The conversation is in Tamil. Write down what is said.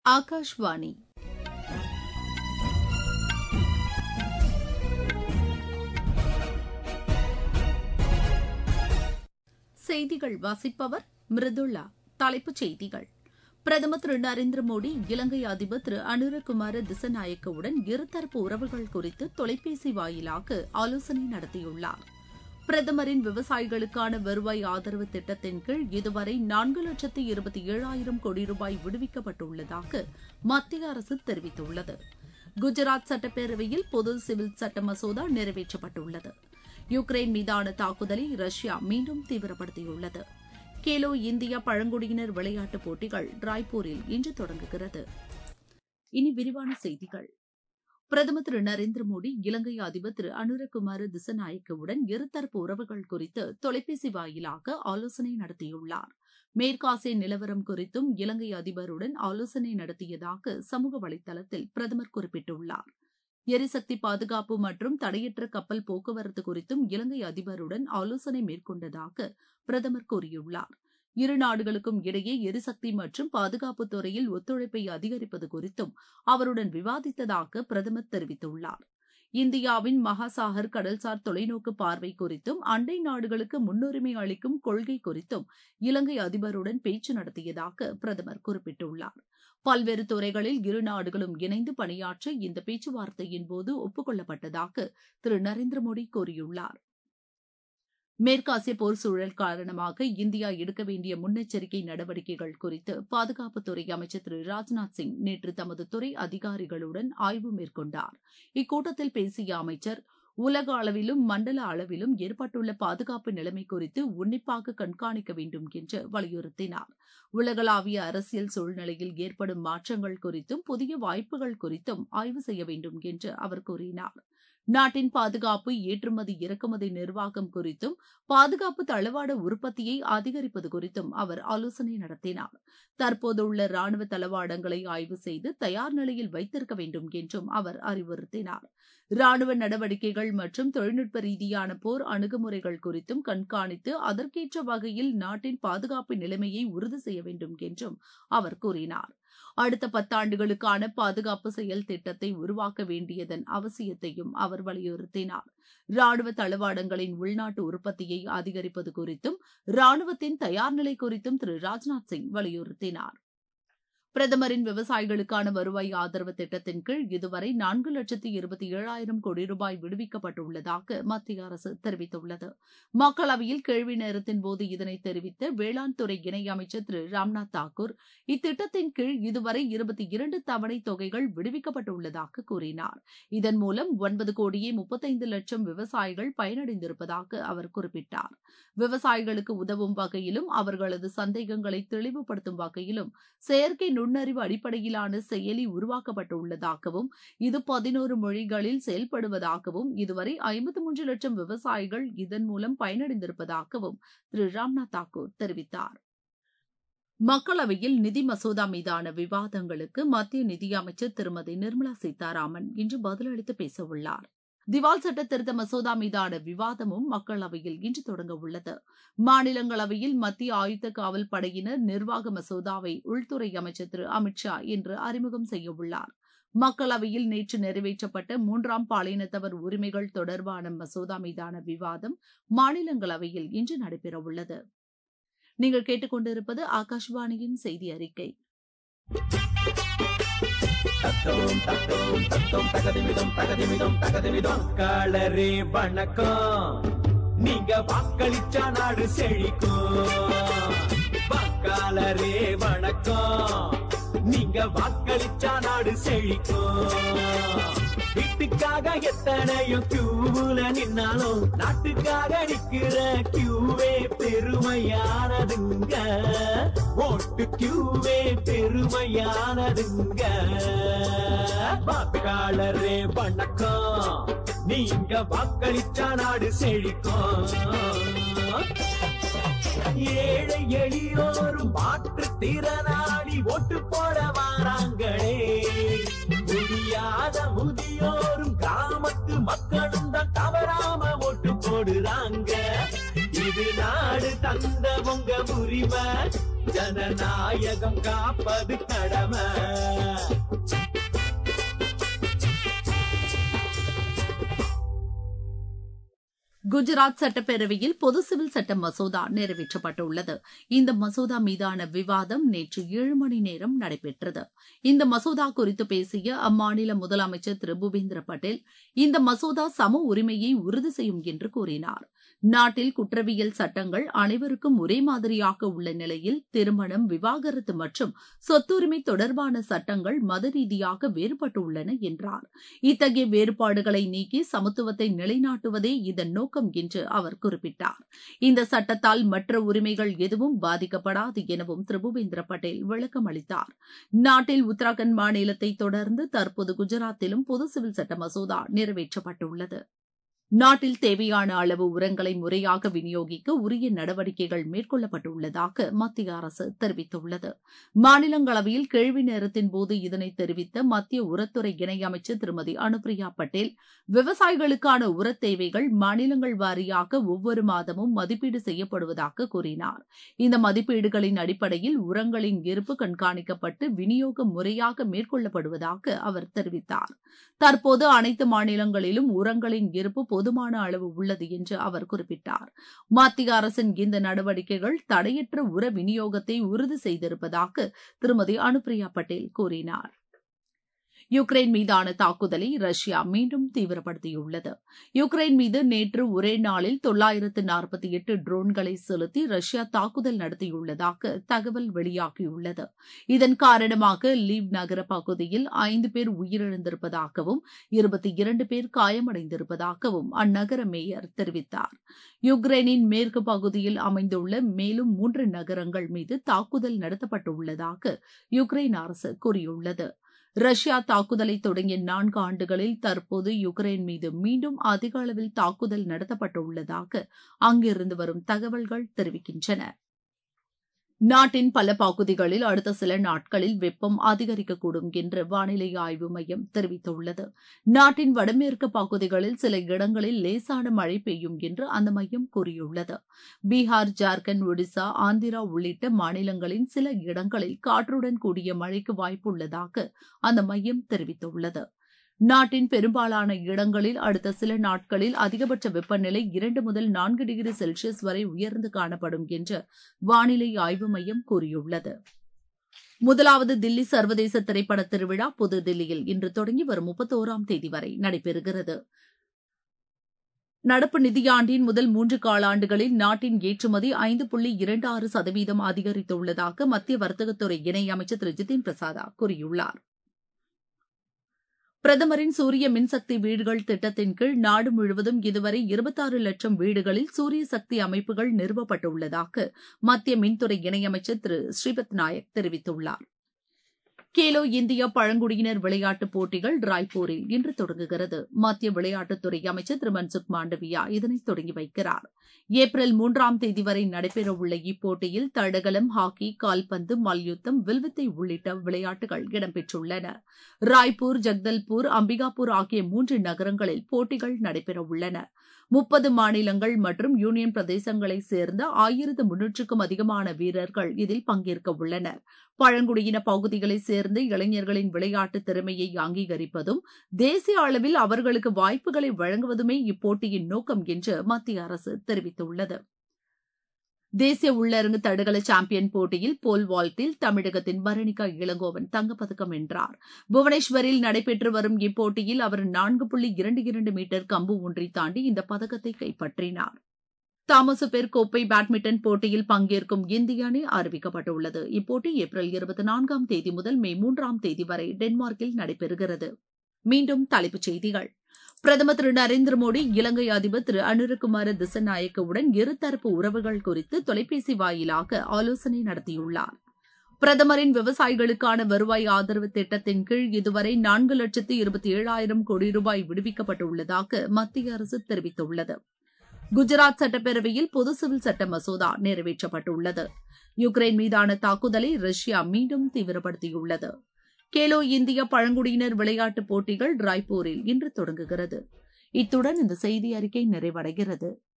ஆகாஷ்வாணி செய்திகள் வாசிப்பவர் மிருதுளா தலைப்புச் செய்திகள் பிரதமர் திரு நரேந்திர மோடி இலங்கை அதிபர் திரு அனுரகுமார திசநாயக்கவுடன் இருதரப்பு உறவுகள் குறித்து தொலைபேசி வாயிலாக ஆலோசனை நடத்தியுள்ளார் பிரதமரின் விவசாயிகளுக்கான வருவாய் ஆதரவு திட்டத்தின் கீழ் இதுவரை நான்கு லட்சத்து இருபத்தி ஏழாயிரம் கோடி ரூபாய் விடுவிக்கப்பட்டுள்ளதாக மத்திய அரசு தெரிவித்துள்ளது குஜராத் சட்டப்பேரவையில் பொது சிவில் சட்ட மசோதா நிறைவேற்றப்பட்டுள்ளது யுக்ரைன் மீதான தாக்குதலை ரஷ்யா மீண்டும் தீவிரப்படுத்தியுள்ளது கேலோ இந்தியா பழங்குடியினர் விளையாட்டுப் போட்டிகள் ராய்ப்பூரில் இன்று தொடங்குகிறது இனி விரிவான செய்திகள் பிரதமர் திரு நரேந்திர மோடி இலங்கை அதிபர் திரு அனுரகுமார திசநாயக்கவுடன் இருதரப்பு உறவுகள் குறித்து தொலைபேசி வாயிலாக ஆலோசனை நடத்தியுள்ளார் மேற்காசிய நிலவரம் குறித்தும் இலங்கை அதிபருடன் ஆலோசனை நடத்தியதாக சமூக வலைதளத்தில் பிரதமர் குறிப்பிட்டுள்ளார் எரிசக்தி பாதுகாப்பு மற்றும் தடையற்ற கப்பல் போக்குவரத்து குறித்தும் இலங்கை அதிபருடன் ஆலோசனை மேற்கொண்டதாக பிரதமர் கூறியுள்ளார் இரு நாடுகளுக்கும் இடையே எரிசக்தி மற்றும் பாதுகாப்பு துறையில் ஒத்துழைப்பை அதிகரிப்பது குறித்தும் அவருடன் விவாதித்ததாக பிரதமர் தெரிவித்துள்ளார் இந்தியாவின் மகாசாகர் கடல்சார் தொலைநோக்கு பார்வை குறித்தும் அண்டை நாடுகளுக்கு முன்னுரிமை அளிக்கும் கொள்கை குறித்தும் இலங்கை அதிபருடன் பேச்சு நடத்தியதாக பிரதமர் குறிப்பிட்டுள்ளார் பல்வேறு துறைகளில் இரு நாடுகளும் இணைந்து பணியாற்ற இந்த பேச்சுவார்த்தையின் போது ஒப்புக்கொள்ளப்பட்டதாக திரு நரேந்திர மோடி கூறியுள்ளார் மேற்காசிய போர் சூழல் காரணமாக இந்தியா எடுக்க வேண்டிய முன்னெச்சரிக்கை நடவடிக்கைகள் குறித்து பாதுகாப்புத்துறை அமைச்சர் திரு ராஜ்நாத் சிங் நேற்று தமது துறை அதிகாரிகளுடன் ஆய்வு மேற்கொண்டார் இக்கூட்டத்தில் பேசிய அமைச்சர் உலக அளவிலும் மண்டல அளவிலும் ஏற்பட்டுள்ள பாதுகாப்பு நிலைமை குறித்து உன்னிப்பாக கண்காணிக்க வேண்டும் என்று வலியுறுத்தினார் உலகளாவிய அரசியல் சூழ்நிலையில் ஏற்படும் மாற்றங்கள் குறித்தும் புதிய வாய்ப்புகள் குறித்தும் ஆய்வு செய்ய வேண்டும் என்று அவர் கூறினார் நாட்டின் பாதுகாப்பு ஏற்றுமதி இறக்குமதி நிர்வாகம் குறித்தும் பாதுகாப்பு தளவாட உற்பத்தியை அதிகரிப்பது குறித்தும் அவர் ஆலோசனை நடத்தினார் தற்போதுள்ள ராணுவ தளவாடங்களை ஆய்வு செய்து தயார் நிலையில் வைத்திருக்க வேண்டும் என்றும் அவர் அறிவுறுத்தினார் ராணுவ நடவடிக்கைகள் மற்றும் தொழில்நுட்ப ரீதியான போர் அணுகுமுறைகள் குறித்தும் கண்காணித்து அதற்கேற்ற வகையில் நாட்டின் பாதுகாப்பு நிலைமையை உறுதி செய்ய வேண்டும் என்றும் அவர் கூறினார் அடுத்த பத்தாண்டுகளுக்கான பாதுகாப்பு செயல் திட்டத்தை உருவாக்க வேண்டியதன் அவசியத்தையும் அவர் வலியுறுத்தினார் ராணுவ தளவாடங்களின் உள்நாட்டு உற்பத்தியை அதிகரிப்பது குறித்தும் ராணுவத்தின் தயார்நிலை குறித்தும் திரு ராஜ்நாத் சிங் வலியுறுத்தினார் பிரதமரின் விவசாயிகளுக்கான வருவாய் ஆதரவு திட்டத்தின் கீழ் இதுவரை நான்கு லட்சத்து இருபத்தி ஏழாயிரம் கோடி ரூபாய் விடுவிக்கப்பட்டுள்ளதாக மத்திய அரசு தெரிவித்துள்ளது மக்களவையில் கேள்வி நேரத்தின் போது இதனை தெரிவித்த வேளாண் துறை இணையமைச்சர் திரு ராம்நாத் தாக்கூர் இத்திட்டத்தின் கீழ் இதுவரை இருபத்தி இரண்டு தவணை தொகைகள் விடுவிக்கப்பட்டுள்ளதாக கூறினார் இதன் மூலம் ஒன்பது கோடியே முப்பத்தைந்து லட்சம் விவசாயிகள் பயனடைந்திருப்பதாக அவர் குறிப்பிட்டார் விவசாயிகளுக்கு உதவும் வகையிலும் அவர்களது சந்தேகங்களை தெளிவுபடுத்தும் வகையிலும் செயற்கை நுண்ணறிவு அடிப்படையிலான செயலி உருவாக்கப்பட்டுள்ளதாகவும் இது பதினோரு மொழிகளில் செயல்படுவதாகவும் இதுவரை ஐம்பத்தி மூன்று லட்சம் விவசாயிகள் இதன் மூலம் பயனடைந்திருப்பதாகவும் திரு ராம்நாத் தாக்கூர் தெரிவித்தார் மக்களவையில் நிதி மசோதா மீதான விவாதங்களுக்கு மத்திய நிதியமைச்சர் திருமதி நிர்மலா சீதாராமன் இன்று பதிலளித்து பேசவுள்ளார் திவால் சட்ட திருத்த மசோதா மீதான விவாதமும் மக்களவையில் இன்று தொடங்க உள்ளது மாநிலங்களவையில் மத்திய ஆயுத்த காவல் படையினர் நிர்வாக மசோதாவை உள்துறை அமைச்சர் திரு அமித்ஷா இன்று அறிமுகம் செய்யவுள்ளார் மக்களவையில் நேற்று நிறைவேற்றப்பட்ட மூன்றாம் பாலினத்தவர் உரிமைகள் தொடர்பான மசோதா மீதான விவாதம் மாநிலங்களவையில் இன்று நடைபெறவுள்ளது நீங்கள் கேட்டுக்கொண்டிருப்பது ஆகாஷ்வாணியின் செய்தி அறிக்கை தத்தோம் தத்தோம் தத்தோம் தகதிமிதம் தகதிமிதம் தகதிமிதம் மக்களரே வணக்கம் நீங்க வாக்களிச்சா நாடு செழிக்கும் வாக்காளரே வணக்கம் நீங்க வாக்களிச்சா நாடு செழிக்கும் வீட்டுக்காக எத்தனையோ கியூல நின்னாலும் நாட்டுக்காக நிக்கிற கியூவே பெருமையானதுங்க ஓட்டு கியூவே பெருமையானதுங்க வாக்காளரே வணக்கம் நீங்க வாக்களிச்சா நாடு செழிக்கும் ஏழை எளியோரும் மாற்றுத்திறனாளி ஓட்டு போட வாராங்களே முடியாத முதியோரும் கிராமத்து மக்களும் தான் தவறாம ஓட்டு போடுறாங்க இது நாடு தந்த உங்க உரிமை ஜனநாயகம் காப்பது கடமை குஜராத் சட்டப்பேரவையில் பொது சிவில் சட்ட மசோதா நிறைவேற்றப்பட்டுள்ளது இந்த மசோதா மீதான விவாதம் நேற்று ஏழு மணி நேரம் நடைபெற்றது இந்த மசோதா குறித்து பேசிய அம்மாநில முதலமைச்சர் திரு பூபேந்திர பட்டேல் இந்த மசோதா சம உரிமையை உறுதி செய்யும் என்று கூறினார் நாட்டில் குற்றவியல் சட்டங்கள் அனைவருக்கும் ஒரே மாதிரியாக உள்ள நிலையில் திருமணம் விவாகரத்து மற்றும் சொத்துரிமை தொடர்பான சட்டங்கள் மத ரீதியாக வேறுபட்டுள்ளன என்றார் இத்தகைய வேறுபாடுகளை நீக்கி சமத்துவத்தை நிலைநாட்டுவதே இதன் நோக்கம் என்று அவர் குறிப்பிட்டார் இந்த சட்டத்தால் மற்ற உரிமைகள் எதுவும் பாதிக்கப்படாது எனவும் திரு பூபேந்திர பட்டேல் விளக்கம் அளித்தார் நாட்டில் உத்தராகண்ட் மாநிலத்தை தொடர்ந்து தற்போது குஜராத்திலும் பொது சிவில் சட்ட மசோதா நிறைவேற்றப்பட்டுள்ளது நாட்டில் தேவையான அளவு உரங்களை முறையாக விநியோகிக்க உரிய நடவடிக்கைகள் மேற்கொள்ளப்பட்டுள்ளதாக மத்திய அரசு தெரிவித்துள்ளது மாநிலங்களவையில் கேள்வி நேரத்தின் போது இதனை தெரிவித்த மத்திய உரத்துறை இணையமைச்சர் திருமதி அனுப்பிரியா பட்டேல் விவசாயிகளுக்கான உரத் தேவைகள் மாநிலங்கள் வாரியாக ஒவ்வொரு மாதமும் மதிப்பீடு செய்யப்படுவதாக கூறினார் இந்த மதிப்பீடுகளின் அடிப்படையில் உரங்களின் இருப்பு கண்காணிக்கப்பட்டு விநியோகம் முறையாக மேற்கொள்ளப்படுவதாக அவர் தெரிவித்தார் தற்போது அனைத்து மாநிலங்களிலும் உரங்களின் இருப்பு போதுமான அளவு உள்ளது என்று அவர் குறிப்பிட்டார் மத்திய அரசின் இந்த நடவடிக்கைகள் தடையற்ற உர விநியோகத்தை உறுதி செய்திருப்பதாக திருமதி அனுப்பிரியா பட்டேல் கூறினார் யுக்ரைன் மீதான தாக்குதலை ரஷ்யா மீண்டும் தீவிரப்படுத்தியுள்ளது யுக்ரைன் மீது நேற்று ஒரே நாளில் தொள்ளாயிரத்து நாற்பத்தி எட்டு ட்ரோன்களை செலுத்தி ரஷ்யா தாக்குதல் நடத்தியுள்ளதாக தகவல் வெளியாகியுள்ளது இதன் காரணமாக லீவ் நகர பகுதியில் ஐந்து பேர் உயிரிழந்திருப்பதாகவும் இருபத்தி இரண்டு பேர் காயமடைந்திருப்பதாகவும் அந்நகர மேயர் தெரிவித்தார் யுக்ரைனின் மேற்கு பகுதியில் அமைந்துள்ள மேலும் மூன்று நகரங்கள் மீது தாக்குதல் நடத்தப்பட்டுள்ளதாக யுக்ரைன் அரசு கூறியுள்ளது ரஷ்யா தாக்குதலை தொடங்கிய நான்கு ஆண்டுகளில் தற்போது யுக்ரைன் மீது மீண்டும் அதிக அளவில் தாக்குதல் நடத்தப்பட்டுள்ளதாக அங்கிருந்து வரும் தகவல்கள் தெரிவிக்கின்றன நாட்டின் பல பகுதிகளில் அடுத்த சில நாட்களில் வெப்பம் அதிகரிக்கக்கூடும் என்று வானிலை ஆய்வு மையம் தெரிவித்துள்ளது நாட்டின் வடமேற்கு பகுதிகளில் சில இடங்களில் லேசான மழை பெய்யும் என்று அந்த மையம் கூறியுள்ளது பீகார் ஜார்க்கண்ட் ஒடிசா ஆந்திரா உள்ளிட்ட மாநிலங்களின் சில இடங்களில் காற்றுடன் கூடிய மழைக்கு வாய்ப்புள்ளதாக அந்த மையம் தெரிவித்துள்ளது நாட்டின் பெரும்பாலான இடங்களில் அடுத்த சில நாட்களில் அதிகபட்ச வெப்பநிலை இரண்டு முதல் நான்கு டிகிரி செல்சியஸ் வரை உயர்ந்து காணப்படும் என்று வானிலை ஆய்வு மையம் கூறியுள்ளது முதலாவது தில்லி சர்வதேச திரைப்பட திருவிழா புதுதில்லியில் இன்று தொடங்கி வரும் முப்பத்தோராம் தேதி வரை நடைபெறுகிறது நடப்பு நிதியாண்டின் முதல் மூன்று காலாண்டுகளில் நாட்டின் ஏற்றுமதி ஐந்து புள்ளி இரண்டு ஆறு சதவீதம் அதிகரித்துள்ளதாக மத்திய வர்த்தகத்துறை இணையமைச்சர் திரு ஜிதின் பிரசாதா கூறியுள்ளார் பிரதமரின் சூரிய மின்சக்தி வீடுகள் திட்டத்தின் கீழ் நாடு முழுவதும் இதுவரை இருபத்தாறு லட்சம் வீடுகளில் சூரிய சக்தி அமைப்புகள் நிறுவப்பட்டுள்ளதாக மத்திய மின்துறை இணையமைச்சர் திரு ஸ்ரீபத் நாயக் தெரிவித்துள்ளார் கேலோ இந்தியா பழங்குடியினர் விளையாட்டுப் போட்டிகள் ராய்ப்பூரில் இன்று தொடங்குகிறது மத்திய விளையாட்டுத்துறை அமைச்சர் திரு மன்சுக் மாண்டவியா இதனை தொடங்கி வைக்கிறார் ஏப்ரல் மூன்றாம் தேதி வரை நடைபெறவுள்ள இப்போட்டியில் தடகளம் ஹாக்கி கால்பந்து மல்யுத்தம் வில்வித்தை உள்ளிட்ட விளையாட்டுகள் இடம்பெற்றுள்ளன ராய்ப்பூர் ஜக்தல்பூர் அம்பிகாபூர் ஆகிய மூன்று நகரங்களில் போட்டிகள் நடைபெறவுள்ளன முப்பது மாநிலங்கள் மற்றும் யூனியன் பிரதேசங்களைச் சேர்ந்த ஆயிரத்து முன்னூற்றுக்கும் அதிகமான வீரர்கள் இதில் பங்கேற்க உள்ளனர் பழங்குடியின பகுதிகளைச் சேர்ந்த இளைஞர்களின் விளையாட்டு திறமையை அங்கீகரிப்பதும் தேசிய அளவில் அவர்களுக்கு வாய்ப்புகளை வழங்குவதுமே இப்போட்டியின் நோக்கம் என்று மத்திய அரசு தெரிவித்துள்ளது தேசிய உள்ளரங்கு தடகள சாம்பியன் போட்டியில் போல் வால்ட்டில் தமிழகத்தின் பரணிகா இளங்கோவன் தங்கப்பதக்கம் வென்றார் புவனேஸ்வரில் நடைபெற்று வரும் இப்போட்டியில் அவர் நான்கு புள்ளி இரண்டு இரண்டு மீட்டர் கம்பு ஒன்றை தாண்டி இந்த பதக்கத்தை கைப்பற்றினார் தாமசு பேர் கோப்பை பேட்மிண்டன் போட்டியில் பங்கேற்கும் இந்திய அணி அறிவிக்கப்பட்டுள்ளது இப்போட்டி ஏப்ரல் இருபத்தி நான்காம் தேதி முதல் மே மூன்றாம் தேதி வரை டென்மார்க்கில் நடைபெறுகிறது மீண்டும் தலைப்புச் செய்திகள் பிரதமர் திரு நரேந்திர மோடி இலங்கை அதிபர் திரு அனுரகுமார திசநாயக்கவுடன் இருதரப்பு உறவுகள் குறித்து தொலைபேசி வாயிலாக ஆலோசனை நடத்தியுள்ளார் பிரதமரின் விவசாயிகளுக்கான வருவாய் ஆதரவு திட்டத்தின் கீழ் இதுவரை நான்கு லட்சத்து இருபத்தி ஏழாயிரம் கோடி ரூபாய் விடுவிக்கப்பட்டுள்ளதாக மத்திய அரசு தெரிவித்துள்ளது குஜராத் சட்டப்பேரவையில் பொது சிவில் சட்ட மசோதா நிறைவேற்றப்பட்டுள்ளது யுக்ரைன் மீதான தாக்குதலை ரஷ்யா மீண்டும் தீவிரப்படுத்தியுள்ளது கேலோ இந்தியா பழங்குடியினர் விளையாட்டுப் போட்டிகள் ராய்ப்பூரில் இன்று தொடங்குகிறது இத்துடன் இந்த செய்தி அறிக்கை நிறைவடைகிறது